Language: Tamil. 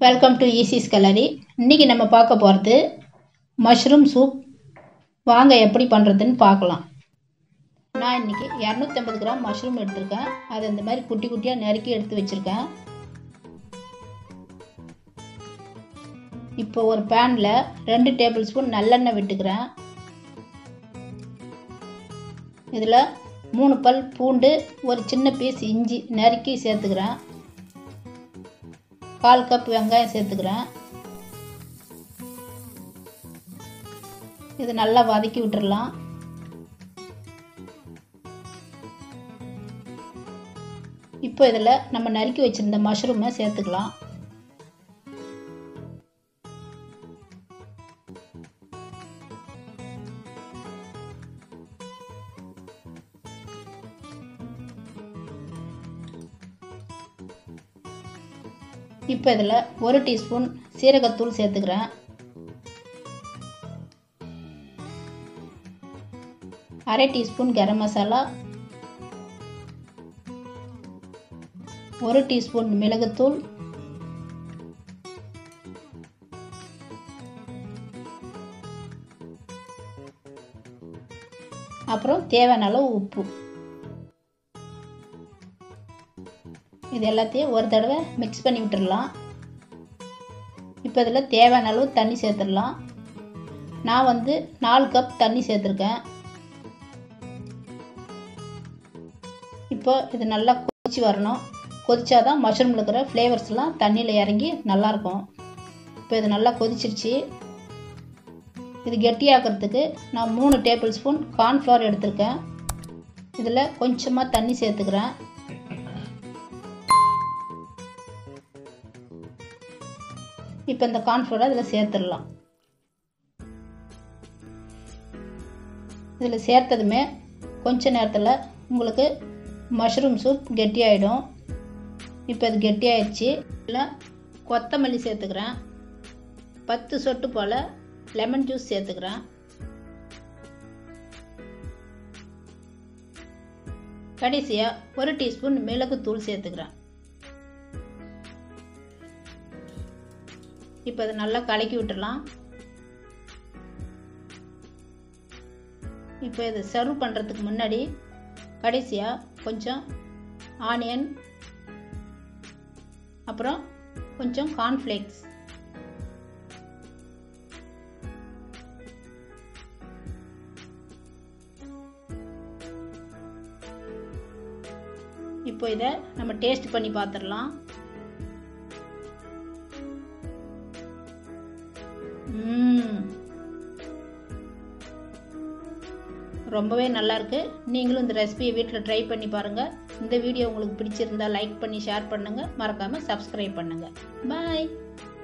வெல்கம் டு ஈசிஸ் கலரி இன்றைக்கி நம்ம பார்க்க போகிறது மஷ்ரூம் சூப் வாங்க எப்படி பண்ணுறதுன்னு பார்க்கலாம் நான் இன்றைக்கி இரநூத்தம்பது கிராம் மஷ்ரூம் எடுத்திருக்கேன் அதை இந்த மாதிரி குட்டி குட்டியாக நறுக்கி எடுத்து வச்சுருக்கேன் இப்போ ஒரு பேனில் ரெண்டு டேபிள் ஸ்பூன் நல்லெண்ணெய் விட்டுக்கிறேன் இதில் மூணு பல் பூண்டு ஒரு சின்ன பீஸ் இஞ்சி நறுக்கி சேர்த்துக்கிறேன் கால் கப் வெங்காயம் சேர்த்துக்கிறேன் இது நல்லா வதக்கி விட்டுறலாம் இப்போ இதில் நம்ம நறுக்கி வச்சுருந்த மஷ்ரூமை சேர்த்துக்கலாம் இப்போ இதில் ஒரு டீஸ்பூன் சீரகத்தூள் சேர்த்துக்கிறேன் அரை டீஸ்பூன் கரம் மசாலா ஒரு டீஸ்பூன் மிளகுத்தூள் அப்புறம் தேவையான அளவு உப்பு இது எல்லாத்தையும் ஒரு தடவை மிக்ஸ் பண்ணி விட்டுடலாம் இப்போ இதில் தேவையான அளவு தண்ணி சேர்த்துடலாம் நான் வந்து நாலு கப் தண்ணி சேர்த்துருக்கேன் இப்போ இது நல்லா கொதிச்சு வரணும் கொதிச்சாதான் மஷ்ரூமில் இருக்கிற ஃப்ளேவர்ஸ்லாம் தண்ணியில் இறங்கி நல்லாயிருக்கும் இப்போ இது நல்லா கொதிச்சிருச்சு இது கெட்டியாக்கிறதுக்கு நான் மூணு டேபிள் ஸ்பூன் கார்ன்ஃப்ளவர் எடுத்திருக்கேன் இதில் கொஞ்சமாக தண்ணி சேர்த்துக்கிறேன் இப்போ இந்த கார்ன்ஃப்ளவரை இதில் சேர்த்துடலாம் இதில் சேர்த்ததுமே கொஞ்ச நேரத்தில் உங்களுக்கு மஷ்ரூம் சூப் கெட்டியாயிடும் இப்போ இது கெட்டியாயிடுச்சு இதில் கொத்தமல்லி சேர்த்துக்கிறேன் பத்து சொட்டு போல் லெமன் ஜூஸ் சேர்த்துக்கிறேன் கடைசியாக ஒரு டீஸ்பூன் மிளகுத்தூள் சேர்த்துக்கிறேன் இப்போ அதை நல்லா கலக்கி விட்டுடலாம் இப்போ இதை சர்வ் பண்ணுறதுக்கு முன்னாடி கடைசியாக கொஞ்சம் ஆனியன் அப்புறம் கொஞ்சம் கார்ன்ஃப்ளேக்ஸ் இப்போ இதை நம்ம டேஸ்ட் பண்ணி பார்த்துடலாம் ரொம்பவே நல்லாயிருக்கு நீங்களும் இந்த ரெசிபியை வீட்டில் ட்ரை பண்ணி பாருங்கள் இந்த வீடியோ உங்களுக்கு பிடிச்சிருந்தா லைக் பண்ணி ஷேர் பண்ணுங்கள் மறக்காமல் சப்ஸ்கிரைப் பண்ணுங்கள் பாய்